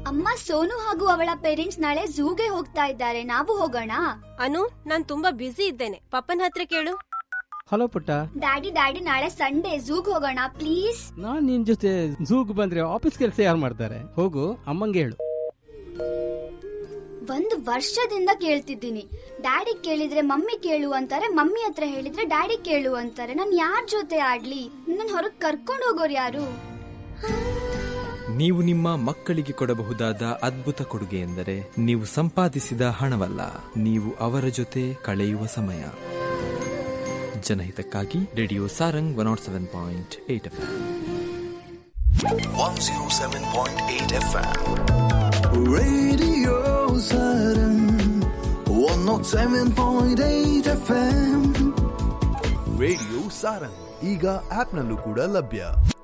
ಅಮ್ಮ ಸೋನು ಹಾಗೂ ಅವಳ ಪೇರೆಂಟ್ಸ್ ನಾಳೆ ಝೂಗೆ ಹೋಗ್ತಾ ಇದ್ದಾರೆ ನಾವು ಹೋಗೋಣ ಅನು ನಾನ್ ತುಂಬಾ ಬ್ಯುಸಿ ಇದ್ದೇನೆ ಪಪ್ಪನ ಹತ್ರ ಕೇಳು ಹಲೋ ಪುಟ್ಟ ಡ್ಯಾಡಿ ಡ್ಯಾಡಿ ನಾಳೆ ಸಂಡೇ ಝೂಗ್ ಹೋಗೋಣ ಪ್ಲೀಸ್ ನಾನ್ ನಿನ್ ಜೊತೆ ಝೂಗ್ ಬಂದ್ರೆ ಆಫೀಸ್ ಕೆಲಸ ಯಾರು ಮಾಡ್ತಾರೆ ಹೋಗು ಅಮ್ಮಂಗೆ ಹೇಳು ಒಂದು ವರ್ಷದಿಂದ ಕೇಳ್ತಿದ್ದೀನಿ ಡ್ಯಾಡಿ ಕೇಳಿದ್ರೆ ಮಮ್ಮಿ ಕೇಳು ಅಂತಾರೆ ಮಮ್ಮಿ ಹತ್ರ ಹೇಳಿದ್ರೆ ಡ್ಯಾಡಿ ಕೇಳು ಅಂತಾರೆ ನಾನ್ ಯಾರ್ ಜೊತೆ ಆಡ್ಲಿ ನನ್ ಹೊರಗ್ ಕರ್ಕೊಂಡ್ ಹೋಗೋರು ಯಾರು ನೀವು ನಿಮ್ಮ ಮಕ್ಕಳಿಗೆ ಕೊಡಬಹುದಾದ ಅದ್ಭುತ ಕೊಡುಗೆ ಎಂದರೆ ನೀವು ಸಂಪಾದಿಸಿದ ಹಣವಲ್ಲ ನೀವು ಅವರ ಜೊತೆ ಕಳೆಯುವ ಸಮಯ ಜನಹಿತಕ್ಕಾಗಿ radio Sarang one nought seven point eight F 107.8 FM. Radio Saturn. 107.8 FM. Radio Sarang ಈಗ ಆಪ್ನಲ್ಲೂ ಕೂಡ ಲಭ್ಯ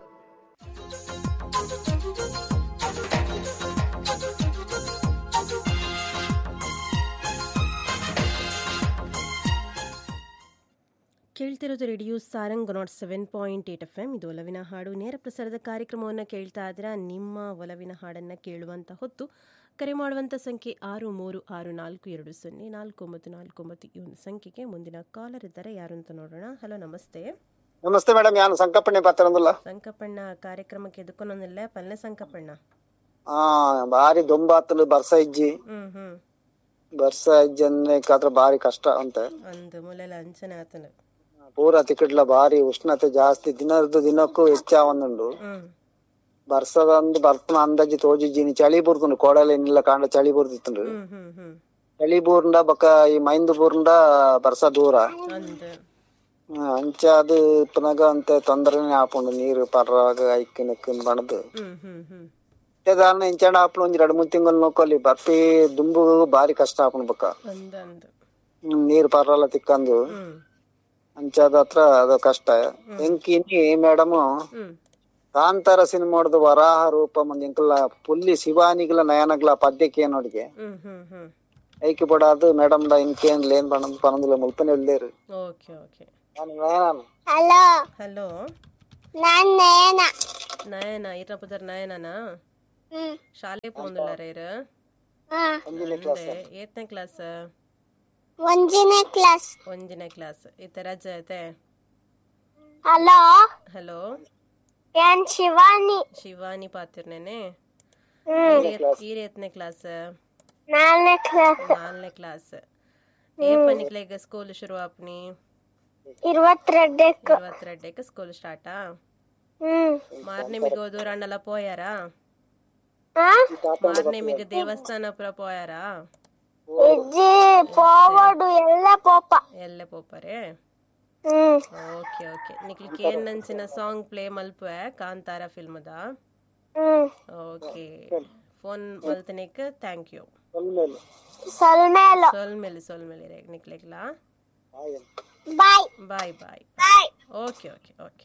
ಕೇಳ್ತಿರೋದು radio Sarang nought seven point eight F M ಇದು ಒಲವಿನ ಹಾಡು ನೇರ ಪ್ರಸಾರದ ಕಾರ್ಯಕ್ರಮವನ್ನು ಕೇಳ್ತಾ ಇದ್ರೆ ನಿಮ್ಮ ಒಲವಿನ ಹಾಡನ್ನು ಕೇಳುವಂತ ಹೊತ್ತು ಕರೆ ಮಾಡುವಂಥ ಸಂಖ್ಯೆ ಆರು ಮೂರು ಆರು ನಾಲ್ಕು ಎರಡು ಸೊನ್ನೆ ನಾಲ್ಕು ಒಂಬತ್ತು ನಾಲ್ಕು ಒಂಬತ್ತು ಈ ಒಂದು ಸಂಖ್ಯೆಗೆ ಮುಂದಿನ ಕಾಲರ್ ಇದ್ದಾರೆ ಯಾರು ಅಂತ ನೋಡೋಣ ಹಲೋ ನಮಸ್ತೆ ನಮಸ್ತೆ ಮೇಡಮ್ ಯಾನು ಸಂಕಪ್ಪಣ್ಣೆ ಪತ್ತರಂದುಲ್ಲ ಸಂಕಪ್ಪಣ್ಣ ಕಾರ್ಯಕ್ರಮಕ್ಕೆ ಎದುಕೊನೊಂದಿಲ್ಲ ಪಲ್ಲೆ ಸಂಕಪ್ಪಣ್ಣ ಆ ಬಾರಿ ದೊಂಬಾತಲು ಬರ್ಸ ಇಜ್ಜಿ ಹ್ಮ್ ಹ್ಮ್ ಬರ್ಸ ಇಜ್ಜಿ ಅನ್ನೇಕಾದ್ರ ಬಾರಿ ಕಷ್ಟ ಅಂತ ಅಂದು ಮುಲೆಲ ಅಂಚನೆ ಆತನ ಪೂರ ತಿಕ್ಕಟ್ಲ ಬಾರಿ ಉಷ್ಣತೆ ಜಾಸ್ತಿ ದಿನದ ದಿನಕ್ಕೂ ಹೆಚ್ಚಾವೊಂದುಂಡು ಹ್ಮ್ ಬರ್ಸದಂದು ಬರ್ತನ ಅಂದಾಜಿ ತೋಜಿಜ್ಜಿನಿ ಚಳಿ ಬುರ್ದುಂಡು ಕೋಡಲ ಏನಿಲ್ಲ ಕಾಂಡ ಚಳಿ ಬುರ್ದಿತ್ತುಂಡು ಹ್ಮ್ ಹ್ಮ್ ಹ್ಮ್ ಚಳಿ ಬೂರ್ಂಡ ಬೊಕ ಈ ಮೈಂದು ಬೂರ್ಂಡ ಬರ್ಸ ದೂರ ಅಂದು ಹ್ಮ್, ಅಂಚ ಅದು ಇಪ್ಪನಾಗ ಅಂತ ತೊಂದರೆನೆ ಆಪುಂಡು ನೀರು ಪರ್ರಾಗ ಐಕ್ ನೆಕ್ಕಿನ್ ಬಣದು ಹ್ಮ್ ಹ್ಮ್ ಹ್ಮ್ ದಾನ ಇಂಚಾಂಡ ಆಪುಂಡು ಒಂಜಿ ಎರಡು ಮೂರು ತಿಂಗಳು ನೋಕೊಲ್ಲಿ ಬರ್ಪಿ ದುಂಬು ಬಾರಿ ಕಷ್ಟ ಆಪುಂಡು ಬೊಕ ಅಂದ ಅಂದು ಹ್ಮ್, ನೀರ್ ಪರ್ರಲ್ಲ ತಿಕ್ಕಂದು ಹ್ಮ್ ಅಂಚಾದ ಹತ್ರ ಅದು ಕಷ್ಟ ಎಂಕಿನಿ ಮೇಡಮ್ ಹ್ಮ್ ಕಾಂತಾರ ಸಿನಿಮಾಡ್ದು ವರಾಹ ರೂಪ ಮಂದಿ ಇಂಕಲ್ಲ ಪುಲ್ಲಿ ಶಿವಾನಿಗಳ ನಯನಗಳ ಪದ್ಯಕ್ಕೆ ನೋಡಿಗೆ ಹ್ಮ್ ಹ್ಮ್ ಹ್ಮ್ ಐಕಿ ಪಡಾದು ಮೇಡಮ್ ದ ಇನ್ಕೇನ್ ಲೇನ್ ಪಣದ್ ಪನಂದುಲ ಮುಲ್ಪನೆ ಇಲ್ಲೇರು ಓಕೆ ಓಕೆ ನಾನು ನಾನು ಹಲೋ ಹಲೋ ನಾನ್ ನಯನ ನಯನ ಇರಪದರ್ ನಯನನಾ ಹ್ಮ್ ಶಾಲೆ ಪೋಂದುಲ್ಲಾರ ಇರ ಹಾ ಏತ್ನೇ ಕ್ಲಾಸ್ ಒಂದನೇ ಕ್ಲಾಸ್ ಒಂದನೇ ಕ್ಲಾಸ್ ಇತ್ತ ರಜೆ ಐತೆ ಹಲೋ ಹಲೋ ಯಾನ್ ಶಿವಾನಿ ಶಿವಾನಿ ಪಾತಿರ್ನೇನೆ ಹ್ಮ್ ಈರ ಎತ್ತನೇ ಕ್ಲಾಸ್ ನಾಲ್ನೇ ಕ್ಲಾಸ್ ನಾಲ್ನೇ ಕ್ಲಾಸ್ ఏ పనికి స్కూల్ ಶುರು ಆಪ್ನಿ ಇರುವತ್ತೆರಡಕ್ಕೆ ಇರುವತ್ತೆರಡಕ್ಕೆ ಸ್ಕೂಲ್ ಸ್ಟಾರ್ಟಾ ಹ್ಮ್ ಮಾರನೇ ಮಿಗ ಹೋದವ್ರು ಅಣ್ಣೆಲ್ಲ ಪೋಯಾರಾ ಹಾ ಮಾರನೇ ಮಿಗ ದೇವಸ್ಥಾನ ಪುರ ಪೋಯಾರಾ ಇಜ್ಜಿ ಪೋವಡು ಎಲ್ಲ ಪೋಪ ಎಲ್ಲೆ ಪೋಪರೆ ಹ್ಮ್ ಓಕೆ ಓಕೆ ನಿಕ್ಲಿಕ್ಕೆ ಏನ್ ನಂಚಿನ ಸಾಂಗ್ ಪ್ಲೇ ಮಲ್ಪೆ ಕಾಂತಾರ ಫಿಲ್ಮದ ಹ್ಮ್ ಓಕೆ ಫೋನ್ ಮಲ್ತನಿಕ್ ಥ್ಯಾಂಕ್ ಯು ಸಲ್ಮೇಲು ಸೊಲ್ ಮೇಲೆ ಸೊಲ್ ಮೇಲೆ ರೇಗ್ ನಿಕ್ಲಿಕ್ಲಾ bye bye bye bye okay okay okay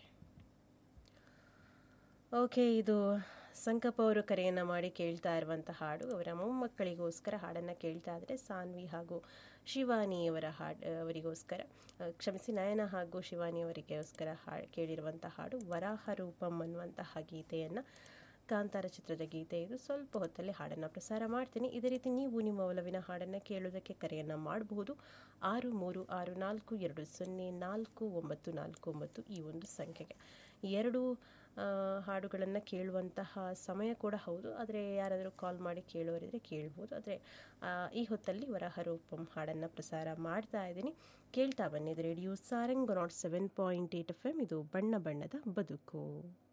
okay ಇದು ಸಂಕಪ್ಪ ಅವರು ಕರೆಯನ್ನು ಮಾಡಿ ಕೇಳ್ತಾ ಇರುವಂಥ ಹಾಡು ಅವರ ಮೊಮ್ಮಕ್ಕಳಿಗೋಸ್ಕರ ಹಾಡನ್ನು ಕೇಳ್ತಾ ಇದ್ರೆ ಸಾನ್ವಿ ಹಾಗೂ ಶಿವಾನಿ ಅವರ ಹಾಡು ಅವರಿಗೋಸ್ಕರ ಅಹ್, ಕ್ಷಮಿಸಿ ನಯನ ಹಾಗೂ ಶಿವಾನಿ ಅವರಿಗೋಸ್ಕರ ಹಾ ಕೇಳಿರುವಂಥ ಹಾಡು ವರಾಹ ರೂಪಂ ಅನ್ನುವಂತಹ ಗೀತೆಯನ್ನು ಕಾಂತಾರ ಚಿತ್ರದ ಗೀತೆ ಇದು ಸ್ವಲ್ಪ ಹೊತ್ತಲ್ಲಿ ಹಾಡನ್ನು ಪ್ರಸಾರ ಮಾಡ್ತೀನಿ ಇದೇ ರೀತಿ ನೀವು ನಿಮ್ಮ ಒಲವಿನ ಹಾಡನ್ನು ಕೇಳೋದಕ್ಕೆ ಕರೆಯನ್ನು ಮಾಡಬಹುದು ಆರು ಮೂರು ಆರು ನಾಲ್ಕು ಎರಡು ಸೊನ್ನೆ ನಾಲ್ಕು ಒಂಬತ್ತು ನಾಲ್ಕು ಒಂಬತ್ತು ಈ ಒಂದು ಸಂಖ್ಯೆಗೆ ಈ ಎರಡು ಹಾಡುಗಳನ್ನು ಕೇಳುವಂತಹ ಸಮಯ ಕೂಡ ಹೌದು ಆದರೆ ಯಾರಾದರೂ ಕಾಲ್ ಮಾಡಿ ಕೇಳೋರಿದ್ರೆ ಕೇಳ್ಬೋದು ಆದರೆ ಈ ಹೊತ್ತಲ್ಲಿ ವರಹರೂಪಂ ಹಾಡನ್ನು ಪ್ರಸಾರ ಮಾಡ್ತಾ ಇದ್ದೀನಿ ಕೇಳ್ತಾ ಬನ್ನಿ ಇದು radio Sarang nought seven point eight F M ಇದು ಬಣ್ಣ ಬಣ್ಣದ ಬದುಕು